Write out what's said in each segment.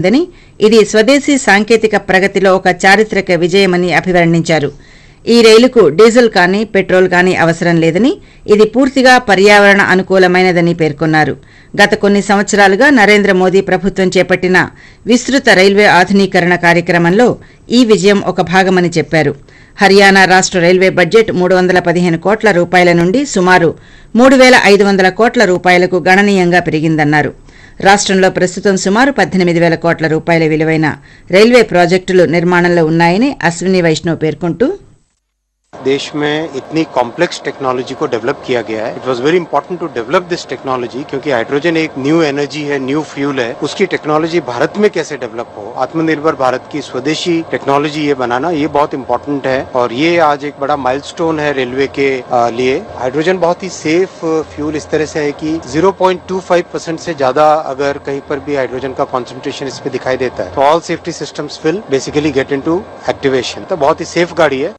దని ఇది స్వదేశీ సాంకేతిక ప్రగతిలో ఒక చారిత్రక విజయమని అభివర్ణించారు ఈ రైలుకు డీజిల్ కానీ పెట్రోల్ కానీ అవసరం లేదని ఇది పూర్తిగా పర్యావరణ అనుకూలమైనదని పేర్కొన్నారు గత కొన్ని సంవత్సరాలుగా నరేంద్ర మోదీ ప్రభుత్వం చేపట్టిన విస్తృత రైల్వే ఆధునీకరణ కార్యక్రమంలో ఈ విజయం ఒక భాగమని చెప్పారు హర్యానా రాష్ట రైల్వే బడ్జెట్ మూడు వందల పదిహేను కోట్ల రూపాయల నుండి సుమారు మూడు వేల ఐదు వందల కోట్ల రూపాయలకు గణనీయంగా పెరిగిందన్నారు రాష్టంలో ప్రస్తుతం సుమారు పద్దెనిమిది వేల కోట్ల రూపాయల విలువైన రైల్వే ప్రాజెక్టులు నిర్మాణంలో ఉన్నాయని అశ్విని వైష్ణవ్ పేర్కొంటూ देश में इतनी कॉम्प्लेक्स टेक्नोलॉजी को डेवलप किया गया है it was very important to develop this technology क्योंकि हाइड्रोजन एक न्यू एनर्जी है न्यू फ्यूल है उसकी टेक्नोलॉजी भारत में कैसे डेवलप हो आत्मनिर्भर भारत की स्वदेशी टेक्नोलॉजी ये बनाना ये बहुत इंपॉर्टेंट है और ये आज एक बड़ा माइलस्टोन है रेलवे के अ, लिए हाइड्रोजन बहुत ही सेफ फ्यूल इस तरह से है कि 0.25 परसेंट से ज्यादा अगर कहीं पर भी हाइड्रोजन का कॉन्सेंट्रेशन इसमें दिखाई देता है तो all safety systems will basically get into activation तो बहुत ही सेफ गाड़ी है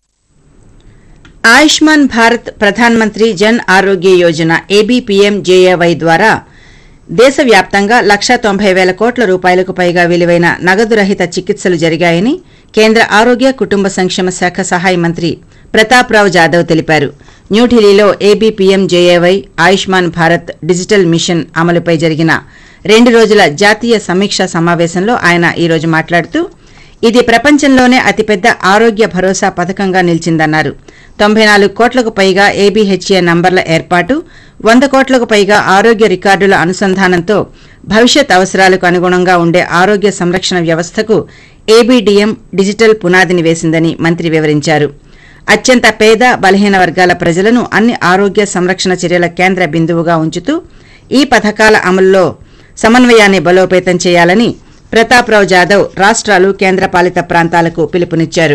ఆయుష్మాన్ భారత్ ప్రధాన్ మంత్రి జన్ ఆరోగ్య యోజన ఏబీపీఎం జేఏవై ద్వారా దేశవ్యాప్తంగా లక్షా తొంభై వేల కోట్ల రూపాయలకు పైగా విలువైన నగదు రహిత చికిత్సలు జరిగాయని కేంద్ర ఆరోగ్య కుటుంబ సంక్షేమ శాఖ సహాయ మంత్రి ప్రతాప్రావు జాదవ్ తెలిపారు న్యూఢిల్లీలో ABPM JAY Ayushman Bharat digital mission అమలుపై జరిగిన రెండు రోజుల జాతీయ సమీక్షా సమావేశంలో ఆయన ఈ రోజు మాట్లాడుతూ ఇది ప్రపంచంలోనే అతిపెద్ద ఆరోగ్య భరోసా పథకంగా నిలిచిందన్నారు తొంభై నాలుగు కోట్లకు పైగా ఏబీహెచ్ఏ నంబర్ల ఏర్పాటు వంద కోట్లకు పైగా ఆరోగ్య రికార్డుల అనుసంధానంతో భవిష్యత్ అవసరాలకు అనుగుణంగా ఉండే ఆరోగ్య సంరక్షణ వ్యవస్థకు ఏబీడీఎం డిజిటల్ పునాదిని వేసిందని మంత్రి వివరించారు అత్యంత పేద బలహీన వర్గాల ప్రజలను అన్ని ఆరోగ్య సంరక్షణ చర్యల కేంద్ర బిందువుగా ఉంచుతూ ఈ పథకాల అమలులో సమన్వయాన్ని బలోపేతం చేయాలని ప్రతాప్రావు జాదవ్ రాష్ట్రాలు కేంద్రపాలిత ప్రాంతాలకు పిలుపునిచ్చారు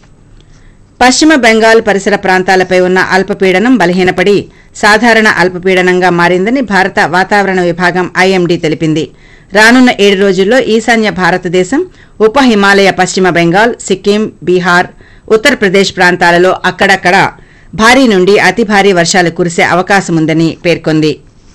పశ్చిమ బెంగాల్ పరిసర ప్రాంతాలపై ఉన్న అల్పపీడనం బలహీనపడి సాధారణ అల్పపీడనంగా మారిందని భారత వాతావరణ విభాగం ఐఎండీ తెలిపింది రానున్న ఏడు రోజుల్లో ఈశాన్య భారతదేశం ఉప హిమాలయ పశ్చిమ బెంగాల్ సిక్కిం బీహార్ ఉత్తరప్రదేశ్ ప్రాంతాలలో అక్కడక్కడ భారీ నుండి అతి భారీ వర్షాలు కురిసే అవకాశముందని పేర్కొంది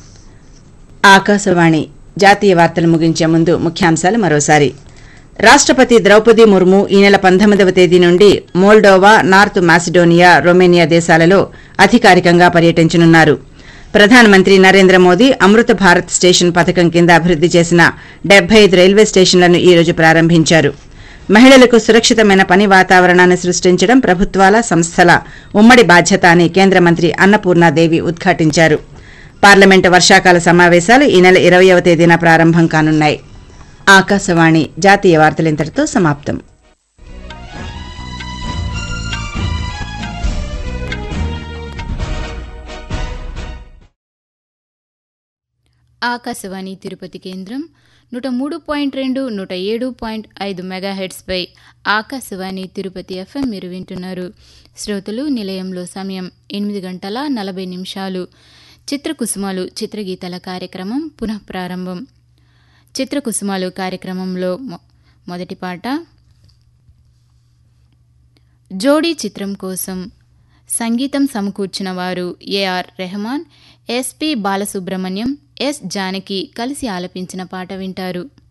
ఆకాశవాణి జాతీయ వార్తలు ముగించే ముందు ముఖ్యాంశాలు మరోసారి రాష్టపతి ద్రౌపది ముర్ము ఈ నెల పంతొమ్మిదవ తేదీ నుండి మోల్డోవా నార్త్ మాసిడోనియా రొమేనియా దేశాలలో అధికారికంగా పర్యటించనున్నారు ప్రధానమంత్రి నరేంద్ర మోదీ అమృత భారత్ స్టేషన్ పథకం కింద అభివృద్ది చేసిన డెబ్బై ఐదు రైల్వే స్టేషన్లను ఈ రోజు ప్రారంభించారు మహిళలకు సురక్షితమైన పని వాతావరణాన్ని సృష్టించడం ప్రభుత్వాల సంస్థల ఉమ్మడి బాధ్యత అని కేంద్ర మంత్రి అన్నపూర్ణాదేవి ఉద్ఘాటించారు పార్లమెంటు వర్షాకాల సమావేశాలు ఈ నెల ఇరవయవ తేదీన ప్రారంభం కానున్నాయి ఆకాశవాణి జాతీయ వార్తలు ఇంతటితో సమాప్తం ఆకాశవాణి తిరుపతి కేంద్రం నూట మూడు పాయింట్ రెండు నూట ఏడు పాయింట్ ఐదు మెగాహెడ్స్పై ఆకాశవాణి తిరుపతి ఎఫ్ఎం మీరు వింటున్నారు శ్రోతలు నిలయంలో సమయం ఎనిమిది గంటల నలభై నిమిషాలు చిత్రకుసుమాలు చిత్రగీతల కార్యక్రమం పునః ప్రారంభం చిత్రకుసుమాలు కార్యక్రమంలో మొ- మొదటి పాట జోడీ చిత్రం కోసం సంగీతం సమకూర్చిన వారు A R Rahman S P Balasubrahmanyam S Janaki కలిసి ఆలపించిన పాట వింటారు